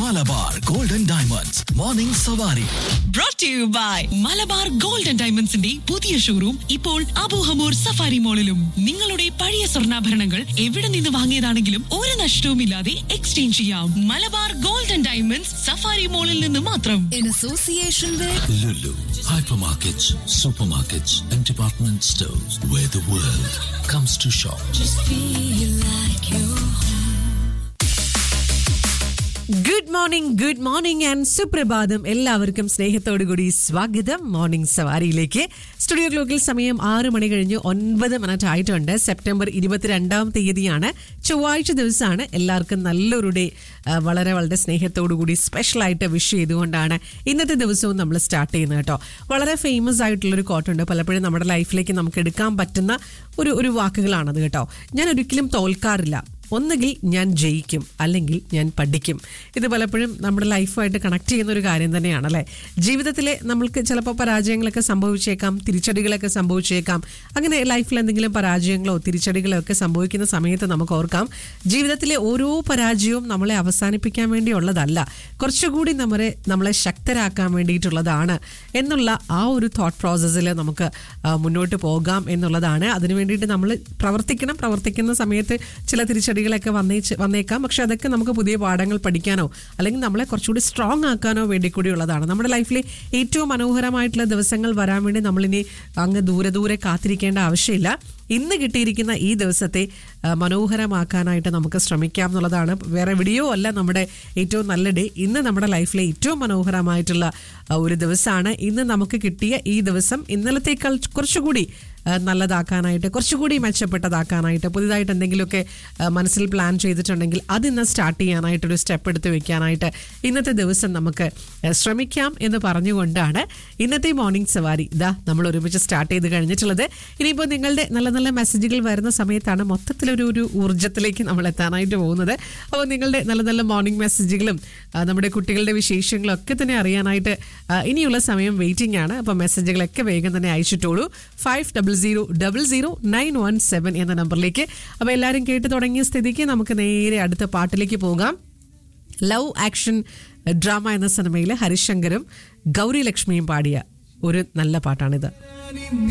Malabar golden diamonds morning സവാരി brought to you by Malabar gold and ഡയമണ്ട്സിന്റെ പുതിയ ഷോറൂം ഇപ്പോൾ അബൂഹമൂർ സഫാരി മോളിലും നിങ്ങളുടെ പഴയ സ്വർണ്ണാഭരണങ്ങൾ എവിടെ നിന്ന് വാങ്ങിയതാണെങ്കിലും ഒരു നഷ്ടവുമില്ലാതെ എക്സ്ചേഞ്ച് ചെയ്യാം Malabar gold and diamonds safari മോളിൽ നിന്ന് മാത്രം in association with Lulu hypermarkets, supermarkets, and department stores where the world comes to shop. feel like you good morning good morning and സുപ്രഭാതം എല്ലാവർക്കും സ്നേഹത്തോടു കൂടി സ്വാഗതം മോർണിംഗ് സവാരിയിലേക്ക് സ്റ്റുഡിയോ ക്ലോക്കിൽ സമയം ആറ് മണി കഴിഞ്ഞ് ഒൻപത് മിനിറ്റ് ആയിട്ടുണ്ട് സെപ്റ്റംബർ ഇരുപത്തിരണ്ടാം തീയതിയാണ് ചൊവ്വാഴ്ച ദിവസമാണ് എല്ലാവർക്കും നല്ലൊരു ഡേ ആ, വളരെ വളരെ സ്നേഹത്തോടു കൂടി സ്പെഷ്യലായിട്ട് വിഷ് ചെയ്തുകൊണ്ടാണ് ഇന്നത്തെ ദിവസവും നമ്മൾ സ്റ്റാർട്ട് ചെയ്യുന്നത് കേട്ടോ വളരെ ഫേമസ് ആയിട്ടുള്ളൊരു കോട്ടുണ്ട് പലപ്പോഴും നമ്മുടെ ലൈഫിലേക്ക് നമുക്ക് എടുക്കാൻ പറ്റുന്ന ഒരു ഒരു വാക്കുകളാണത് കേട്ടോ ഞാൻ ഒരിക്കലും തോൽക്കാറില്ല ഒന്നുകിൽ ഞാൻ ജയിക്കും അല്ലെങ്കിൽ ഞാൻ പഠിക്കും ഇത് പലപ്പോഴും നമ്മുടെ ലൈഫുമായിട്ട് കണക്ട് ചെയ്യുന്ന ഒരു കാര്യം തന്നെയാണ് അല്ലേ ജീവിതത്തിലെ നമ്മൾക്ക് ചിലപ്പോൾ പരാജയങ്ങളൊക്കെ സംഭവിച്ചേക്കാം തിരിച്ചടികളൊക്കെ സംഭവിച്ചേക്കാം അങ്ങനെ ലൈഫിൽ എന്തെങ്കിലും പരാജയങ്ങളോ തിരിച്ചടികളോ ഒക്കെ സംഭവിക്കുന്ന സമയത്ത് നമുക്ക് ഓർക്കാം ജീവിതത്തിലെ ഓരോ പരാജയവും നമ്മളെ അവസാനിപ്പിക്കാൻ വേണ്ടിയുള്ളതല്ല കുറച്ചുകൂടി നമ്മളെ നമ്മളെ ശക്തരാക്കാൻ വേണ്ടിയിട്ടുള്ളതാണ് എന്നുള്ള ആ ഒരു തോട്ട് പ്രോസസ്സിൽ നമുക്ക് ആ, മുന്നോട്ട് പോകാം എന്നുള്ളതാണ് അതിനു വേണ്ടിയിട്ട് നമ്മൾ പ്രവർത്തിക്കണം പ്രവർത്തിക്കുന്ന സമയത്ത് ചില തിരിച്ചടികളൊക്കെ വന്നേച്ച് വന്നേക്കാം പക്ഷെ അതൊക്കെ നമുക്ക് പുതിയ പാഠങ്ങൾ പഠിക്കാനോ അല്ലെങ്കിൽ നമ്മളെ കുറച്ചുകൂടി സ്ട്രോങ് ആക്കാനോ വേണ്ടി കൂടിയുള്ളതാണ് നമ്മുടെ ലൈഫിലെ ഏറ്റവും മനോഹരമായിട്ടുള്ള ദിവസങ്ങൾ വരാൻ വേണ്ടി നമ്മളിനി അങ്ങ് ദൂരെ ദൂരെ കാത്തിരിക്കേണ്ട ആവശ്യമില്ല ഇന്ന് കിട്ടിയിരിക്കുന്ന ഈ ദിവസത്തെ ആ, മനോഹരമാക്കാനായിട്ട് നമുക്ക് ശ്രമിക്കാം എന്നുള്ളതാണ് വേറെ എവിടെയോ അല്ല നമ്മുടെ ഏറ്റവും നല്ല ഡേ ഇന്ന് നമ്മുടെ ലൈഫിലെ ഏറ്റവും മനോഹരമായിട്ടുള്ള ആ, ഒരു ദിവസമാണ് ഇന്ന് നമുക്ക് കിട്ടിയ ഈ ദിവസം ഇന്നലത്തേക്കാൾ കുറച്ചുകൂടി ആ, നല്ലതാക്കാനായിട്ട് കുറച്ചുകൂടി മെച്ചപ്പെട്ടതാക്കാനായിട്ട് പുതിയതായിട്ട് എന്തെങ്കിലുമൊക്കെ ആ, മനസ്സിൽ പ്ലാൻ ചെയ്തിട്ടുണ്ടെങ്കിൽ അത് ഇന്ന് സ്റ്റാർട്ട് ചെയ്യാനായിട്ടൊരു സ്റ്റെപ്പ് എടുത്ത് വെക്കാനായിട്ട് ഇന്നത്തെ ദിവസം നമുക്ക് ആ, ശ്രമിക്കാം എന്ന് പറഞ്ഞുകൊണ്ടാണ് ഇന്നത്തെ മോർണിംഗ് സവാരി ഇതാ നമ്മൾ ഒരുമിച്ച് സ്റ്റാർട്ട് ചെയ്ത് കഴിഞ്ഞിട്ടുള്ളത് ഇനിയിപ്പോൾ നിങ്ങളുടെ നല്ല നല്ല മെസ്സേജുകൾ വരുന്ന സമയത്താണ് മൊത്തത്തിലൊരു ഒരു ഊർജ്ജത്തിലേക്ക് നമ്മൾ എത്താനായിട്ട് പോകുന്നത് അപ്പോൾ നിങ്ങളുടെ നല്ല നല്ല മോർണിംഗ് മെസ്സേജുകളും ആ, നമ്മുടെ കുട്ടികളുടെ വിശേഷങ്ങളും ഒക്കെ തന്നെ അറിയാനായിട്ട് ആ, ഇനിയുള്ള സമയം വെയിറ്റിംഗ് ആണ് അപ്പോൾ മെസ്സേജുകളൊക്കെ വേഗം തന്നെ അയച്ചിട്ടോളൂ five double zero double zero nine one seven എന്ന നമ്പറിലേക്ക് അപ്പോൾ എല്ലാവരും കേട്ട് തുടങ്ങിയ സ്ഥിതിക്ക് നമുക്ക് നേരെ അടുത്ത പാട്ടിലേക്ക് പോകാം ലവ് ആക്ഷൻ ഡ്രാമ എന്ന സിനിമയിൽ ഹരിശങ്കറും ഗൗരി ലക്ഷ്മിയും പാടിയ ഒരു നല്ല പാട്ടാണിത്